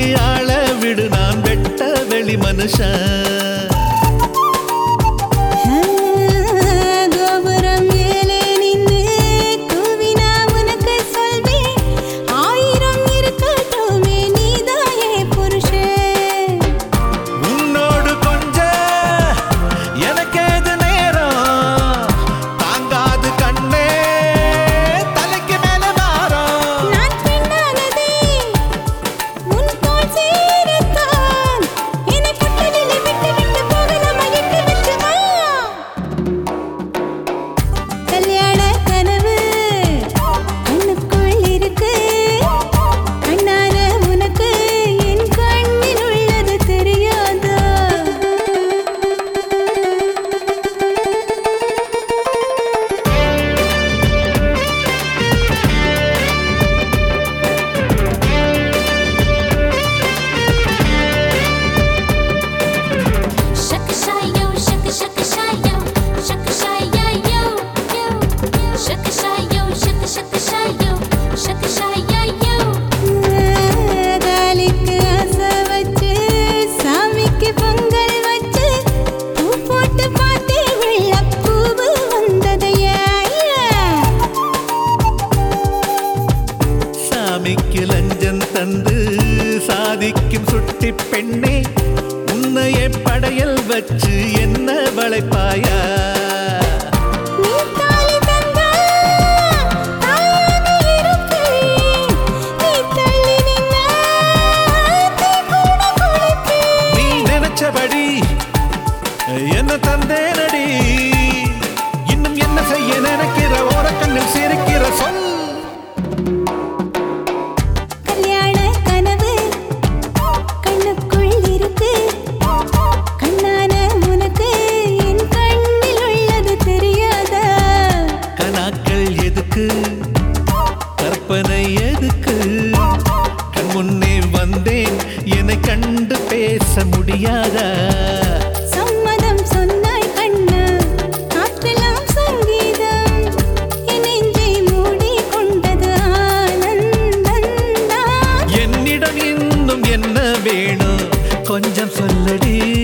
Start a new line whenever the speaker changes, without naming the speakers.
ஆள விடு நான் வெட்ட வெளி மனுஷன்
கோபுரம் மேலே நின்று கூவினா உனக்கு சொல்வேன் ஆயிரம் இருக்கட்டுமே நீதாயே புருஷன்
உன்னோடு கொஞ்ச எனக்கேது நேரம் தாங்காது கண்ணே தலைக்கு மேல மாறும்
நான் பெண்ணானதே உன் தோள் சேரத்தான் என்னை கட்டலிலே விட்டு விட்டு போகலாமா எட்டு வச்சு வா கல்யாண கனவு கண்ணுக்குள் இருக்கு கண்ணான உனக்கு என் கண்ணில் உள்ளது தெரியாதா
Shaka shy yo, shaka shaka shy yo, shaka shy yo yo yo. Shaka shy yo, shaka shaka shy yo, shaka shy yo yo.
தாலிக்கு ஆசை வச்சு சாமிக்கு பொங்கல் வச்சு பூ போட்டு பார்த்தே வெள்ளப்பூவு வந்ததையா
சாமிக்கு லஞ்சம் தந்து சாதிக்கும் சுட்டி பெண்ணே உன்னையே படையல் வச்சு என்ன வளைப்பாயா
நீ தாலி தந்தா தாயானே இருப்பேன் நீ தள்ளி நின்னா தீ கூட குளிப்பேன்
நீ நினைச்சபடி என்ன தந்தேனடி இன்னும் என்ன செய்ய நினைக்கிற ஓரக்கண்ணில் சிரிக்கிற சொல்
கல்யாண கனவு கண்ணுக்குள் இருக்கு கண்ணான உனக்கு என் கண்ணில் உள்ளது தெரியாதா
கனாக்கள் எதுக்கு கற்பனை எதுக்கு கண் முன்னே வந்தேன் என்னை கண்டு பேச முடியாதா
சம்மதம் சொன்னாய் கண்ணா காற்றெல்லாம் சங்கீதம் என் நெஞ்சை மூடி கொண்டது ஆனந்தந்தான்
என்னிடம் இன்னும் என்ன வேணும் கொஞ்சம் சொல்லடி